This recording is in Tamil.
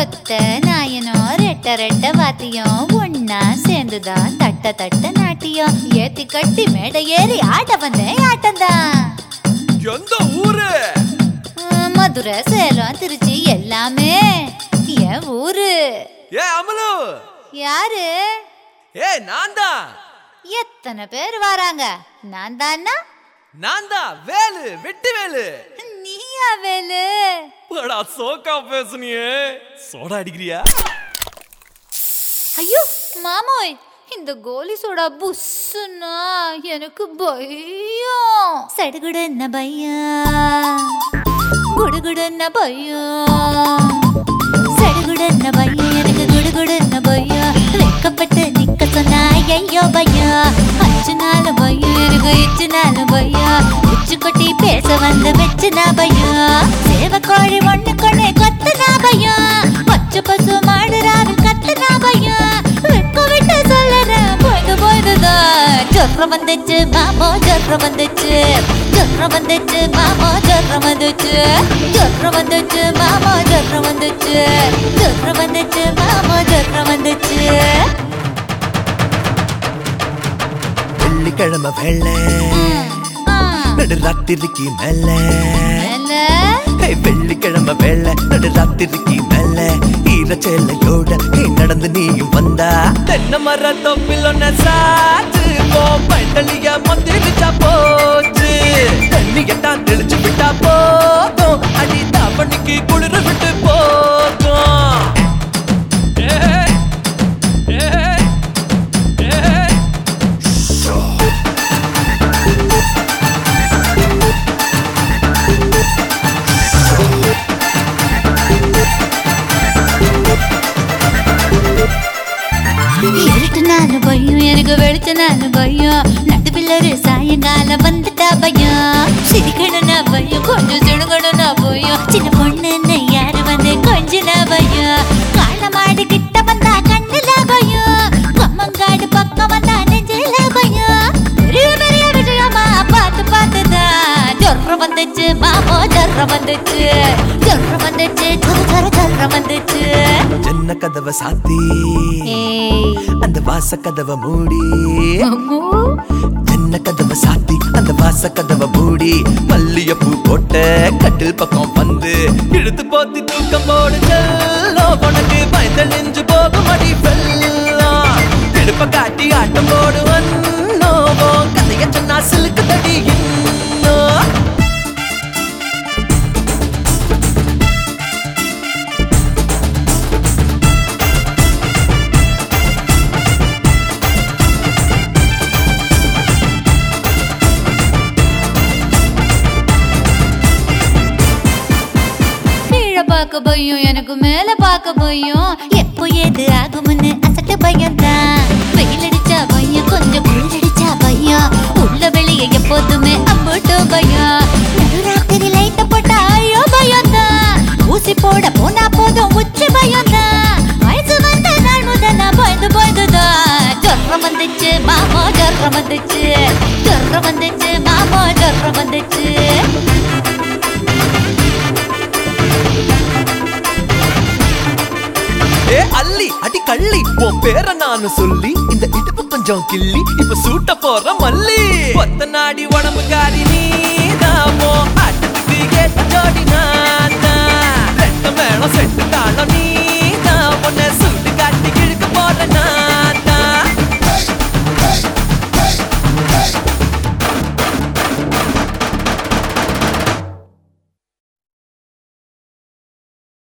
ஒத்த நாயனும் ரெட்ட ரெட்ட வாத்தியம் ஒன்னா சேர்ந்துதான் தட்ட தட்ட நாட்டியம் ஏத்தி கட்டி மேடை ஏறி ஆட்ட வந்தேன் ஆட்டம்தான் எந்த ஊரு ஆ, மதுரை சேலம் திருச்சி எல்லாமே என் ஊரு ஏ அமலு யாரு ஏ நான் தான் எத்தனை பேர் வராங்க நான் தானா நான் தான் வேலு வெட்டி வேலு நீயா வேலு போடா சோக்கா பேசுனியே சோடா அடிக்கிறியா ஐயோ மாமோய் இந்த கோலி சோடா புஸ்ஸுன்னா எனக்கு பயம் சடுகுடுன்ன பயம் குடுகுடுன்ன பயம் சடுகுடுன்ன பயம் எனக்கு குடுகுடுன்ன பயம் வெக்கப்பட்டு நிக்க சொன்னா ஐயோ பயம் அச்சு நாள் பயம் எனக்கு இச்சு நாள் பயம் உச்சு கொட்டி பேச வந்து வச்சுனா பயம் சேவக்கோழி ஒண்ணு கொண்டே கொத்துனா பயம் பச்சை பசு மாடு ராவில் கத்துனா பயம் வெக்க விட்டு சொல்லறேன் போய்து போய்துதான் ஜொரம் வந்துச்சு மாமோ ஜொரம் வந்துச்சு ஜொரம் வந்துச்சு மாமோ ஜொரம் வந்துச்சு ஜொரம் வந்துச்சு மாமோ ஜொரம் வந்துச்சு ஜொரம் வந்துச்சு மாமோ ஜொரம் வந்துச்சு வெள்ளிக்கிழமை வெள்ளை ஆ, நடு ராத்திரிக்கு மேல மேல ஹே, வெள்ளிக்கிழமை வெள்ளை நடு ராத்திரிக்கு மேல ஈரச்சேலையோட ஹே, நடந்து நீயும் வந்தா தென்னை மர தொப்பில் ஒன்ன சாச்சு போ பைத்தலிய மந்திரிச்சா போச்சு தண்ணி எட்டான் தெளிச்சு விட்டா போதும் அடி தாப்பணிக்கு குளிர விட்டு போகும் ஏய், ஏய், ஏய். இருட்டுனாலும் பயம் எனக்கு வெளிச்சனாலும் பயம் நடுவில் சாயங்காலம் வந்துட்டா பயம் சிரிக்கணும்னா பயம் கொஞ்சம் சிடுங்கணும்னா பயம் சின்ன பொண்ணுன்னு யாரு வந்து கொஞ்சனா பயம் காண மாடு கிட்ட வந்தா கண்ணுல பயம் கம்மங்காடு பக்கம் வந்தா நெஞ்சில பயம் பெரிய பெரிய விஷயமா பார்த்து பார்த்துதான் ஜொரம் வந்துச்சு மாமோ ஜொரம் வந்துச்சு ஜொரம் வந்துச்சு ஜொர ஜொர ஜொரம் வந்துச்சு ஜன்ன கதவை சாத்தி ஏய் அந்த வாச கதவை மூடி அம்மு ஜன்ன கதவை சாத்தி அந்த வாச கதவை மூடி மல்லியப்பூ போட்ட கட்டில் பக்கம் வந்து இழுத்து போத்தி தூக்கம் போடு செல்லோ உனக்கு பயந்த நெஞ்சு போகும் அடி வெள்ளம் இடுப்ப காட்டி ஆட்டம் போடு வன்னோ உன் கதைய சொன்னா சிலுக்கு தடி இன்னும் கீழே பார்க்க பயம் எனக்கு மேல பார்க்க பயம் எப்போ எது ஆகும்னு அசட்டு பயம் தான் வெயில் அடிச்சா பயம் கொஞ்சம் குளிர் அடிச்சா பயம் உள்ள வெளியே எப்போதுமே அம்புட்டு பயம் நடுராத்திரி லைட்ட போட்டா ஐயோ பயம் தான் ஊசி போட போனா போதும் உச்சி பயம் தான் வயசு வந்த நாள் முதல் நான் பயந்து பயந்துதான் ஜொரம் வந்துச்சு மாமோ ஜொரம் வந்துச்சு ஜொரம் வந்துச்சு மாமோ ஜொரம் வந்துச்சு ஏ அள்ளி அடி கள்ளி உன் பேரை நானு சொல்லி இந்த இடுப்பு கொஞ்சம் கிள்ளி இப்ப சூட்ட போற மல்லி ஒத்த நாடி உடம்பு காரி நீ ஆட்டத்துக்கு ஏத்த ஜோடி நான்